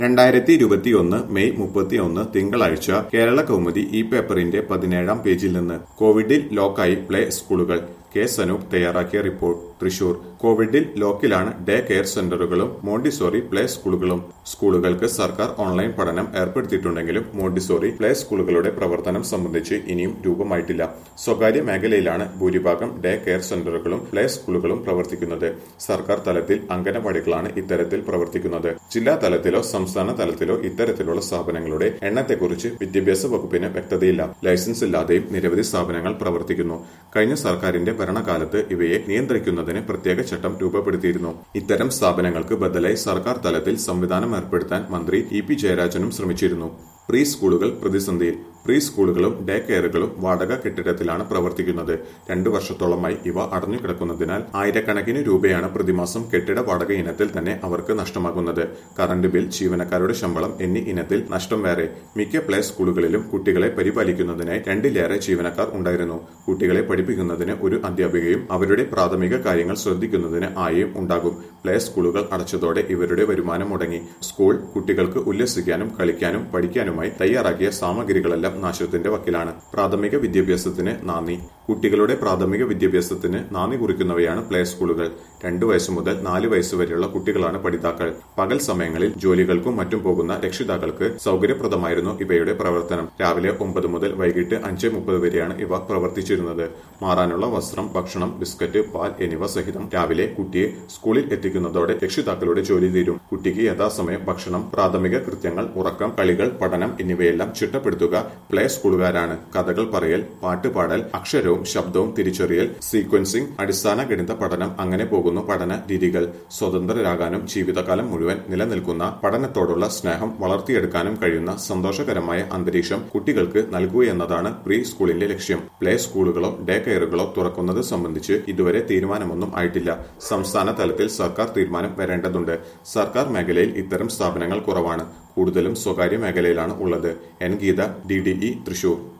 രണ്ടായിരത്തി ഇരുപത്തിയൊന്ന് മെയ് മുപ്പത്തിയൊന്ന് തിങ്കളാഴ്ച കേരള കൗമുദി ഈ പേപ്പറിന്റെ പതിനേഴാം പേജിൽ നിന്ന് കോവിഡിൽ ലോക്കായി പ്ലേ സ്കൂളുകൾ കെ സനൂപ് തയ്യാറാക്കിയ റിപ്പോർട്ട് തൃശൂർ കോവിഡിൽ ലോക്കിലാണ് ഡേ കെയർ സെന്ററുകളും മോണ്ടിസോറി പ്ലേ സ്കൂളുകളും സ്കൂളുകൾക്ക് സർക്കാർ ഓൺലൈൻ പഠനം ഏർപ്പെടുത്തിയിട്ടുണ്ടെങ്കിലും മോണ്ടിസോറി പ്ലേ സ്കൂളുകളുടെ പ്രവർത്തനം സംബന്ധിച്ച് ഇനിയും രൂപമായിട്ടില്ല സ്വകാര്യ മേഖലയിലാണ് ഭൂരിഭാഗം ഡേ കെയർ സെന്ററുകളും പ്ലേ സ്കൂളുകളും പ്രവർത്തിക്കുന്നത് സർക്കാർ തലത്തിൽ അംഗനവാടികളാണ് ഇത്തരത്തിൽ പ്രവർത്തിക്കുന്നത് ജില്ലാ തലത്തിലോ സംസ്ഥാന തലത്തിലോ ഇത്തരത്തിലുള്ള സ്ഥാപനങ്ങളുടെ എണ്ണത്തെക്കുറിച്ച് വിദ്യാഭ്യാസ വകുപ്പിന് വ്യക്തതയില്ല ലൈസൻസ് ഇല്ലാതെയും നിരവധി സ്ഥാപനങ്ങൾ പ്രവർത്തിക്കുന്നു കഴിഞ്ഞ സർക്കാരിന്റെ ഭരണകാലത്ത് ഇവയെ നിയന്ത്രിക്കുന്നതിന് പ്രത്യേക ചട്ടം രൂപപ്പെടുത്തിയിരുന്നു ഇത്തരം സ്ഥാപനങ്ങൾക്ക് ബദലായി സർക്കാർ തലത്തിൽ സംവിധാനം ഏർപ്പെടുത്താൻ മന്ത്രി ഇ പി ജയരാജനും ശ്രമിച്ചിരുന്നു പ്രീ സ്കൂളുകൾ പ്രതിസന്ധിയിൽ പ്രീ സ്കൂളുകളും ഡേ കെയറുകളും വാടക കെട്ടിടത്തിലാണ് പ്രവർത്തിക്കുന്നത് രണ്ടു വർഷത്തോളമായി ഇവ അടഞ്ഞുകിടക്കുന്നതിനാൽ ആയിരക്കണക്കിന് രൂപയാണ് പ്രതിമാസം കെട്ടിട വാടക ഇനത്തിൽ തന്നെ അവർക്ക് നഷ്ടമാകുന്നത് കറന്റ് ബിൽ ജീവനക്കാരുടെ ശമ്പളം എന്നീ ഇനത്തിൽ നഷ്ടം വേറെ മിക്ക പ്ലേ സ്കൂളുകളിലും കുട്ടികളെ പരിപാലിക്കുന്നതിനായി രണ്ടിലേറെ ജീവനക്കാർ ഉണ്ടായിരുന്നു കുട്ടികളെ പഠിപ്പിക്കുന്നതിന് ഒരു അധ്യാപികയും അവരുടെ പ്രാഥമിക കാര്യങ്ങൾ ശ്രദ്ധിക്കുന്നതിന് ആയയും ഉണ്ടാകും പ്ലേ സ്കൂളുകൾ അടച്ചതോടെ ഇവരുടെ വരുമാനം മുടങ്ങി സ്കൂൾ കുട്ടികൾക്ക് ഉല്ലസിക്കാനും കളിക്കാനും പഠിക്കാനുമായി തയ്യാറാക്കിയ സാമഗ്രികളെല്ലാം നാശത്തിന്റെ വക്കിലാണ് പ്രാഥമിക വിദ്യാഭ്യാസത്തിന് നാന്ദി കുട്ടികളുടെ പ്രാഥമിക വിദ്യാഭ്യാസത്തിന് നാന്ദി കുറിക്കുന്നവയാണ് പ്ലേ സ്കൂളുകൾ രണ്ടു വയസ്സ് മുതൽ നാല് വയസ്സ് വരെയുള്ള കുട്ടികളാണ് പഠിതാക്കൾ പകൽ സമയങ്ങളിൽ ജോലികൾക്കും മറ്റും പോകുന്ന രക്ഷിതാക്കൾക്ക് സൗകര്യപ്രദമായിരുന്നു ഇവയുടെ പ്രവർത്തനം രാവിലെ ഒമ്പത് മുതൽ വൈകിട്ട് അഞ്ച് മുപ്പത് വരെയാണ് ഇവ പ്രവർത്തിച്ചിരുന്നത് മാറാനുള്ള വസ്ത്രം ഭക്ഷണം ബിസ്ക്കറ്റ് പാൽ എന്നിവ സഹിതം രാവിലെ കുട്ടിയെ സ്കൂളിൽ എത്തിക്കുന്നതോടെ രക്ഷിതാക്കളുടെ ജോലി തീരും കുട്ടിക്ക് യഥാസമയം ഭക്ഷണം പ്രാഥമിക കൃത്യങ്ങൾ ഉറക്കം കളികൾ പഠനം എന്നിവയെല്ലാം ചിട്ടപ്പെടുത്തുക പ്ലേ സ്കൂളുകാരാണ് കഥകൾ പറയൽ പാട്ടുപാടൽ അക്ഷരവും ശബ്ദവും തിരിച്ചറിയൽ സീക്വൻസിംഗ് അടിസ്ഥാന ഗണിത പഠനം അങ്ങനെ പോകുന്നു പഠന രീതികൾ സ്വതന്ത്രരാകാനും ജീവിതകാലം മുഴുവൻ നിലനിൽക്കുന്ന പഠനത്തോടുള്ള സ്നേഹം വളർത്തിയെടുക്കാനും കഴിയുന്ന സന്തോഷകരമായ അന്തരീക്ഷം കുട്ടികൾക്ക് നൽകുകയെന്നതാണ് പ്രീ സ്കൂളിന്റെ ലക്ഷ്യം പ്ലേ സ്കൂളുകളോ ഡേ കെയറുകളോ തുറക്കുന്നത് സംബന്ധിച്ച് ഇതുവരെ തീരുമാനമൊന്നും ആയിട്ടില്ല സംസ്ഥാന തലത്തിൽ സർക്കാർ തീരുമാനം വരേണ്ടതുണ്ട് സർക്കാർ മേഖലയിൽ ഇത്തരം സ്ഥാപനങ്ങൾ കുറവാണ് കൂടുതലും സ്വകാര്യ മേഖലയിലാണ് ഉള്ളത് N Geetha D D E Thrissur